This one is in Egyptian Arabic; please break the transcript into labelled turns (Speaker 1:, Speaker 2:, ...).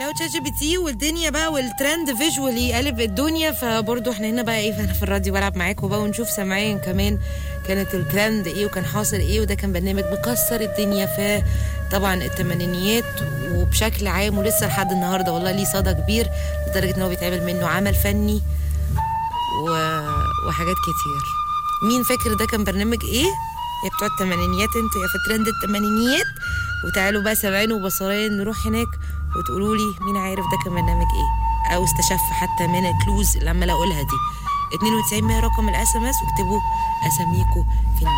Speaker 1: لو تشات جي بي تي والدنيا بقى والترند فيجوالي قلب الدنيا فبرضه احنا هنا بقى ايه فانا في الراديو بلعب معاكم بقى ونشوف سمعيا كمان كانت الترند ايه وكان حاصل ايه وده كان برنامج مكسر الدنيا في طبعا الثمانينيات وبشكل عام ولسه لحد النهارده والله ليه صدى كبير لدرجه ان هو بيتعمل منه عمل فني و... وحاجات كتير مين فاكر ده كان برنامج ايه يا بتوع الثمانينيات انتوا يا في ترند الثمانينيات وتعالوا بقى سبعين وبصرين نروح هناك وتقولوا لي مين عارف ده كان برنامج ايه او استشف حتى من الكلوز اللي عماله اقولها دي 92 رقم الاس ام اس واكتبوا اساميكم في